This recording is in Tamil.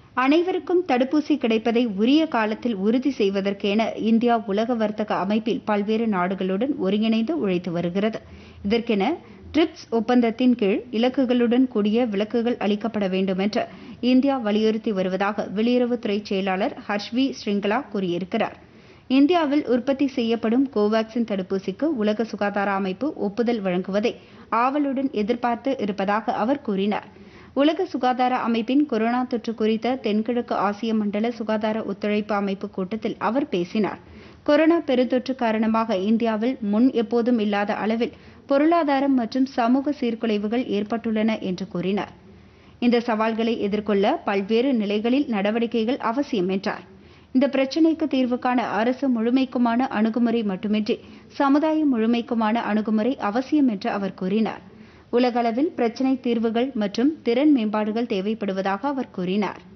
அனைவருக்கும் தடுப்பூசி கிடைப்பதை உரிய காலத்தில் உறுதி செய்வதற்கென இந்தியா உலக வர்த்தக அமைப்பில் பல்வேறு நாடுகளுடன் ஒருங்கிணைந்து உழைத்து வருகிறது இதற்கென ட்ரிப்ஸ் ஒப்பந்தத்தின் கீழ் இலக்குகளுடன் கூடிய விலக்குகள் அளிக்கப்பட வேண்டும் என்று இந்தியா வலியுறுத்தி வருவதாக வெளியுறவுத்துறை செயலாளர் ஹர்ஷ்வி ஸ்ரிங்கலா கூறியிருக்கிறார் இந்தியாவில் உற்பத்தி செய்யப்படும் கோவாக்சின் தடுப்பூசிக்கு உலக சுகாதார அமைப்பு ஒப்புதல் வழங்குவதை ஆவலுடன் எதிர்பார்த்து இருப்பதாக அவர் கூறினார் உலக சுகாதார அமைப்பின் கொரோனா தொற்று குறித்த தென்கிழக்கு ஆசிய மண்டல சுகாதார ஒத்துழைப்பு அமைப்பு கூட்டத்தில் அவர் பேசினார் கொரோனா பெருந்தொற்று காரணமாக இந்தியாவில் முன் எப்போதும் இல்லாத அளவில் பொருளாதாரம் மற்றும் சமூக சீர்குலைவுகள் ஏற்பட்டுள்ளன என்று கூறினார் இந்த சவால்களை எதிர்கொள்ள பல்வேறு நிலைகளில் நடவடிக்கைகள் அவசியம் என்றார் இந்த பிரச்சினைக்கு தீர்வு காண அரசு முழுமைக்குமான அணுகுமுறை மட்டுமின்றி சமுதாயம் முழுமைக்குமான அணுகுமுறை அவசியம் என்று அவர் கூறினார் உலகளவில் பிரச்சினை தீர்வுகள் மற்றும் திறன் மேம்பாடுகள் தேவைப்படுவதாக அவர் கூறினார்